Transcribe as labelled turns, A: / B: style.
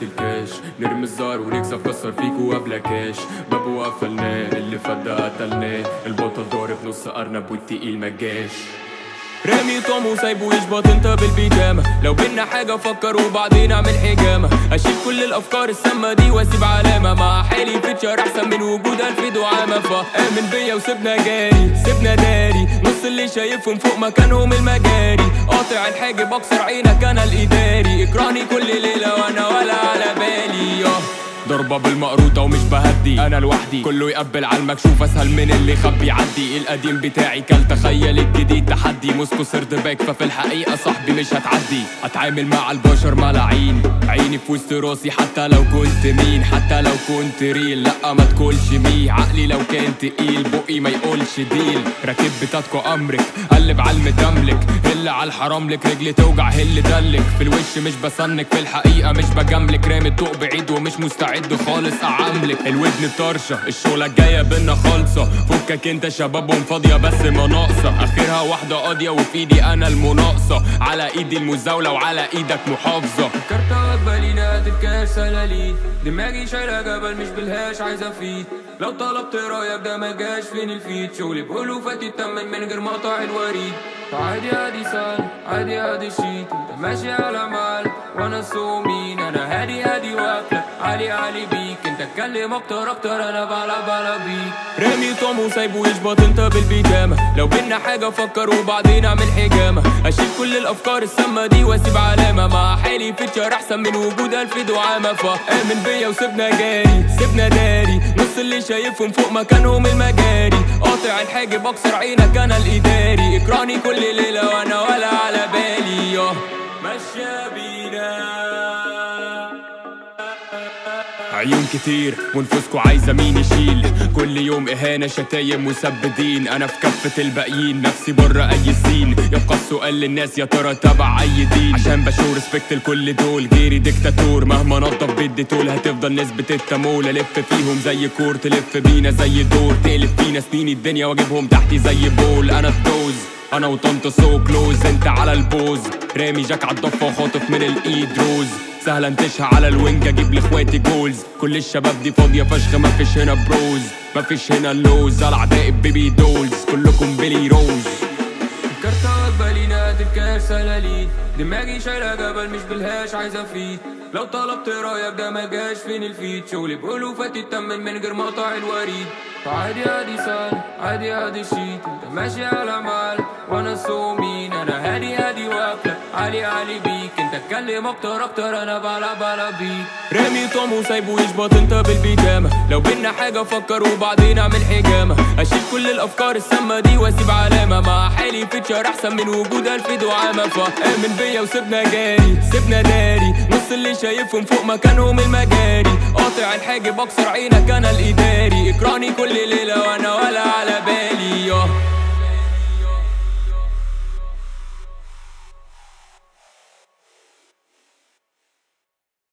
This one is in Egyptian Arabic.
A: الكاش نرمي الزار ونكسب كسر فيكو قبل كاش باب وقفلناه اللي فات ده قتلناه البطل ضارب نص ارنب والتقيل مجاش رامي طعم وسايبه يشبط انت بالبيجامة لو بينا حاجة فكر وبعدين اعمل حجامة اشيل كل الافكار السامة دي واسيب علامة مع حالي فيتشر احسن من وجود الف دعامة فامن بيا وسيبنا جاري سيبنا داري نص اللي شايفهم فوق مكانهم المجاري قاطع الحاجب اكسر عينك انا الاداري اكرهني كل ليلة وانا ولا على بالي ياه ضربة بالمقروطة ومش بهدي أنا لوحدي كله يقبل على المكشوف أسهل من اللي خبي عدي القديم بتاعي كل تخيل الجديد تحدي موسكو سرد باك ففي الحقيقة صاحبي مش هتعدي أتعامل مع البشر ملاعين عيني في وسط راسي حتى لو كنت مين حتى لو كنت ريل لأ ما تقولش ميه عقلي لو كان تقيل بقي ما يقولش ديل راكب بتاتكو أمرك قلب على المتملك هل على الحرام لك رجلي توجع هل دلك في الوش مش بسنك في الحقيقة مش بجاملك رامي الطوق بعيد ومش مستعد خالص أعاملك الودن طرشة الشغلة الجاية بينا خالصة فكك انت شبابهم فاضية بس ما ناقصة آخرها واحدة قاضية وفي ايدي أنا المناقصة على ايدي المزاولة وعلى ايدك محافظة
B: كارتة بالينا تتكاش سلالي دماغي شايلة جبل مش بالهاش عايزة فيه لو طلبت رايك ده ما جاش فين الفيد شغلي بألوفات يتمن من غير مقطع الوريد عادي عادي سال عادي عادي شيت انت ماشي على مال وانا سومين انا هادي هادي واكلة علي علي بيك انت اتكلم اكتر اكتر انا بلا بلا بيك
A: رامي طعم وسايبه يشبط انت بالبيجامة لو بينا حاجة فكر وبعدين اعمل حجامة اشيل كل الافكار السامة دي واسيب علامة مع حالي فيتشر احسن من وجود الف دعامة فامن بيا وسيبنا جاري سيبنا داري نص اللي شايفهم فوق مكانهم المجاري قاطع الحاجب اكسر عينك انا الاداري اكرهني كل ليلة وانا ولا على بالي ياه ماشية بينا عيون كتير ونفوسكوا عايزة مين يشيل كل يوم إهانة شتايم مسبدين أنا في كفة الباقيين نفسي بره أي سين يبقى السؤال للناس يا ترى تبع أي دين عشان بشور ريسبكت لكل دول غيري ديكتاتور مهما نضف بدي طول هتفضل نسبة التمول ألف فيهم زي كور تلف بينا زي دور تقلب فينا سنين الدنيا واجيبهم تحتي زي بول أنا الدوز انا وطنط سو كلوز انت على البوز رامي جاك عالضفة وخاطف من الايد روز سهلا انتشها على الوينج اجيب لاخواتي جولز كل الشباب دي فاضية فشخ مفيش هنا بروز مفيش هنا اللوز على عدائب بيبي دولز كلكم بيلي روز
B: كارتة بالينا تتكاش سلالي دماغي شايلة جبل مش بالهاش عايزة فيه لو طلبت رايك ده ما جاش فين الفيد شغلي بألوفات يتمن من غير مقطع الوريد عادي عادي سال عادي عادي شيت انت ماشي على مال وانا سومين انا هادي هادي واكلة علي علي بيك انت اتكلم اكتر اكتر انا بلا بلا بيك
A: رامي طعم وسايبه يشبط انت بالبيجامة لو بينا حاجة فكر وبعدين اعمل حجامة اشيل كل الافكار السامة دي واسيب علامة مع حالي فيتشر احسن من وجود الف دعامة فامن بيا وسيبنا جاري سيبنا داري نص اللي شايفهم فوق مكانهم المجاري قاطع الحاجب اكسر عينك انا الاداري اكرهني كل ليلة